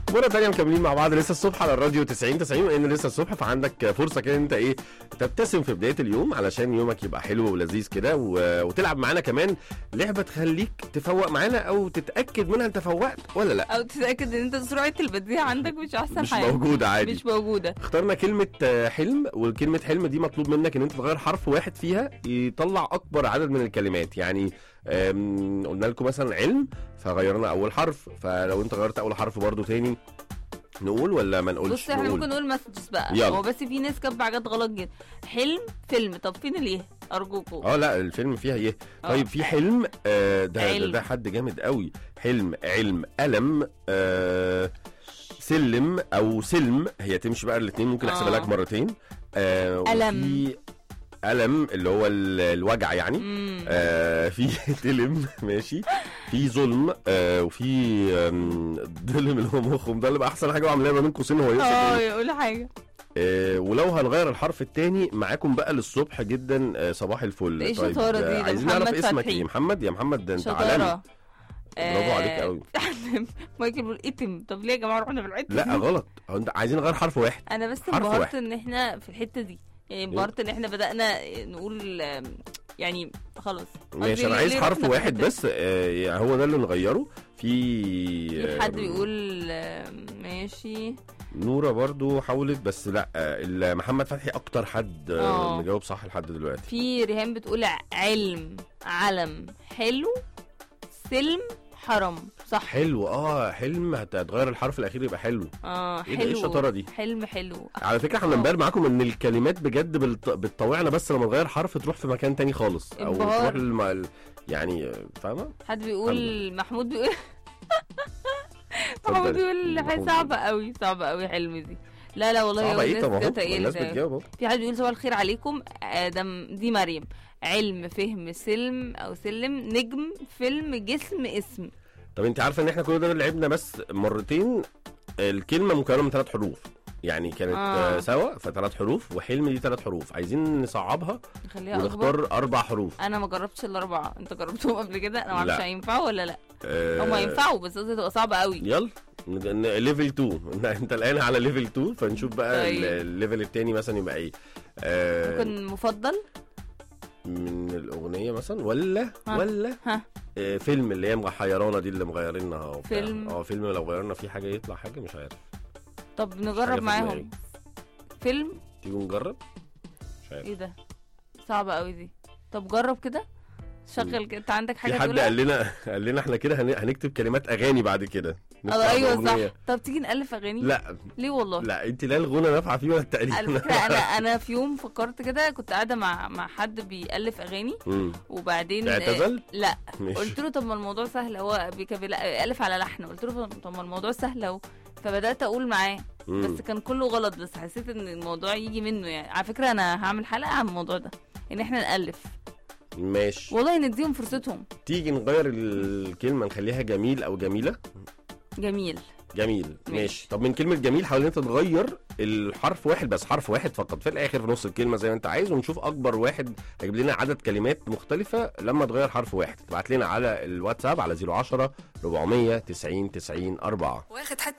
مرة تانية مكملين مع بعض لسه الصبح على الراديو 90 90 وان لسه الصبح فعندك فرصة كده انت ايه تبتسم في بداية اليوم علشان يومك يبقى حلو ولذيذ كده و... وتلعب معانا كمان لعبة تخليك تفوق معانا او تتأكد منها انت فوقت ولا لا او تتاكد ان انت سرعه البديهه عندك مش احسن مش حاجه موجودة عادي مش موجوده اخترنا كلمة آه، حلم والكلمة حلم دي مطلوب منك ان انت تغير حرف واحد فيها يطلع اكبر عدد من الكلمات يعني آم، قلنا لكم مثلا علم فغيرنا اول حرف فلو انت غيرت اول حرف برضو تاني نقول ولا ما نقولش بص احنا نقول. ممكن نقول مسجز بقى يلا. هو بس في ناس كاتبه حاجات غلط جدا حلم فيلم طب فين اليه ارجوكم اه لا الفيلم فيها ايه آه. طيب في حلم آه ده, ده علم. ده حد جامد قوي حلم علم ألم آه سلم او سلم هي تمشي بقى الاثنين ممكن احسبها آه. لك مرتين آه ألم. وفي ألم اللي هو ال- الوجع يعني امم آه في تلم ماشي في ظلم آه وفي آم، ظلم اللي هو مخهم ده اللي بقى احسن حاجه وعاملها ما بين قوسين هو يقصد اه ايه يقول حاجه آه ولو هنغير الحرف الثاني معاكم بقى للصبح جدا آه صباح الفل ده إيه الشطارة دي؟ آه ده عايزين محمد نعرف اسمك فتحي. ايه محمد يا محمد ده انت عالمي شطاره برافو عليك قوي مايكل بيقول اتم طب ليه يا جماعه رحنا بالعتم لا غلط هو انت عايزين نغير حرف واحد انا بس حرف انبهرت واحد. ان احنا في الحته دي يعني انبهرت ان احنا بدانا نقول آم، يعني خلاص ماشي قصدي انا ليه- عايز ليه حرف رحنا في واحد الحتة بس آه يعني هو ده اللي نغيره في في حد آم، بيقول آم، ماشي نورة برضو حاولت بس لا آه، ال- محمد فتحي اكتر حد آه، آه. مجاوب صح لحد دلوقتي في ريهام بتقول علم علم حلو سلم حرم صح حلو اه حلم هت- هتغير الحرف الاخير يبقى حلو اه ايه ده ايه حلو الشطاره دي حلم حلو على فكره احنا آه. بنبهر معاكم ان الكلمات بجد بت- بتطوعنا بس لما نغير حرف تروح في مكان تاني خالص او انبهار. تروح للم... ال- يعني آه، فاهمه حد بيقول الحمد محمود بيقول اتفضل. محمود بيقول محمود. صعبة قوي صعبة قوي حلم دي لا لا والله صعبه يا ايه الناس طب اهو كده الناس تقيلة. بتجاوب اهو في حد بيقول صباح الخير عليكم ادم دي مريم علم فهم سلم او سلم نجم فيلم جسم اسم طب انت عارفه ان احنا كل ده لعبنا بس مرتين الكلمه مكونه من ثلاث حروف يعني كانت آه. آه. سوا فثلاث حروف وحلم دي ثلاث حروف عايزين نصعبها نخليها اكبر ونختار اربع حروف انا ما جربتش الاربعه انت جربتهم قبل كده انا ما اعرفش لا. هينفعوا ولا لا آه هم ينفعوا بس قصدي تبقى صعبه قوي يلا ليفل 2 انت الان على ليفل 2 فنشوف بقى طيب. ال- الليفل التاني مثلا يبقى ايه آه ممكن مفضل من الاغنيه مثلا ولا ها. ولا ها. آه فيلم اللي هي مغيرانه دي اللي مغيرينها وبتاع. فيلم. اه فيلم لو غيرنا فيه حاجه يطلع حاجه مش عارف طب حاجة نجرب في معاهم دماغي. فيلم تيجوا نجرب مش عارف ايه ده صعبة قوي دي طب جرب كده شغل كده انت عندك حاجه في حد تقولها قال لنا قال لنا احنا كده هن- هنكتب كلمات اغاني بعد كده اه نطلع ايوه بأغنية. صح طب تيجي نالف اغاني لا ليه والله لا انت لا الغنى نافعه فيه ولا التقليد على فكره انا انا في يوم فكرت كده كنت قاعده مع مع حد بيالف اغاني مم. وبعدين اعتزل لا ماشي قلت له طب ما الموضوع سهل هو بي- كان بيألف على لحن قلت له طب ما الموضوع سهل اهو فبدات اقول معاه مم. بس كان كله غلط بس حسيت ان الموضوع يجي منه يعني على فكره انا هعمل حلقه عن الموضوع ده ان احنا نالف ماشي والله نديهم فرصتهم تيجي نغير الكلمه نخليها جميل او جميله جميل جميل ماشي, ماشي. طب من كلمه جميل حاول انت تغير الحرف واحد بس حرف واحد فقط في الاخر في نص الكلمه زي ما انت عايز ونشوف اكبر واحد هيجيب لنا عدد كلمات مختلفه لما تغير حرف واحد تبعت لنا على الواتساب على 010 490 90 4 واخد حتة